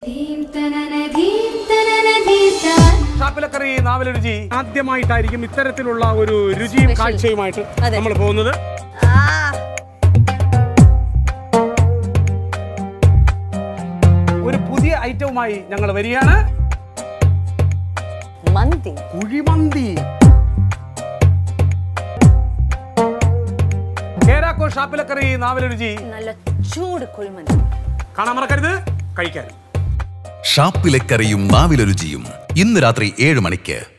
ഷാപ്പിലക്കറി നാവലരുചി ആദ്യമായിട്ടായിരിക്കും ഇത്തരത്തിലുള്ള ഒരു രുചിയും കാഴ്ചയുമായിട്ട് അതെ. നമ്മൾ പോകുന്നത് ഒരു പുതിയ ഐറ്റവുമായി ഞങ്ങൾ വരികയാണ് മന്തി കുഴിമന്തി കേരാക്കോ ഷാപ്പിലക്കറി നാവലരുചി നല്ല ചൂട് കുഴിമന്തി കാണാൻ മറക്കരുത് കഴിക്കാൻ ഷാപ്പിലെ കറിയും നാവിലൊരുചിയും ഇന്ന് രാത്രി ഏഴ് മണിക്ക്